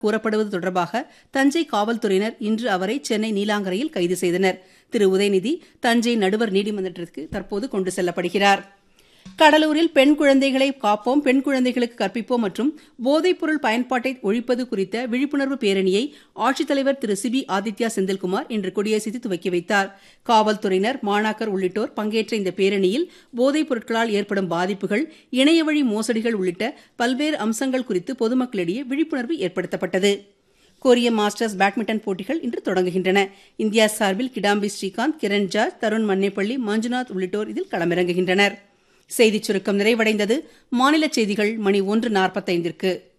கூறப்படுவது தொடர்பாக தஞ்சை காவல்துறையினர் இன்று அவரை சென்னை நீலாங்கரையில் கைது செய்தனர் திரு உதயநிதி தஞ்சை நடுவர் நீதிமன்றத்திற்கு தற்போது கொண்டு செல்லப்படுகிறார் கடலூரில் பெண் குழந்தைகளை காப்போம் பெண் குழந்தைகளுக்கு கற்பிப்போம் மற்றும் போதைப்பொருள் பயன்பாட்டை ஒழிப்பது குறித்த விழிப்புணர்வு பேரணியை ஆட்சித்தலைவர் திரு சிபி ஆதித்யா செந்தில்குமார் இன்று கொடியசைத்து துவக்கி வைத்தார் காவல்துறையினர் மாணாக்கர் உள்ளிட்டோர் பங்கேற்ற இந்த பேரணியில் போதைப் பொருட்களால் ஏற்படும் பாதிப்புகள் இணையவழி மோசடிகள் உள்ளிட்ட பல்வேறு அம்சங்கள் குறித்து பொதுமக்களிடையே விழிப்புணர்வு ஏற்படுத்தப்பட்டது கொரிய மாஸ்டர்ஸ் பேட்மிண்டன் போட்டிகள் இன்று தொடங்குகின்றன இந்தியா சார்பில் கிடாம்பி ஸ்ரீகாந்த் கிரண் ஜார்ஜ் தருண் மன்னேப்பள்ளி மஞ்சுநாத் உள்ளிட்டோர் இதில் களமிறங்குகின்றனர் செய்திச் சுருக்கம் நிறைவடைந்தது மாநில செய்திகள் மணி ஒன்று நாற்பத்தைந்திற்கு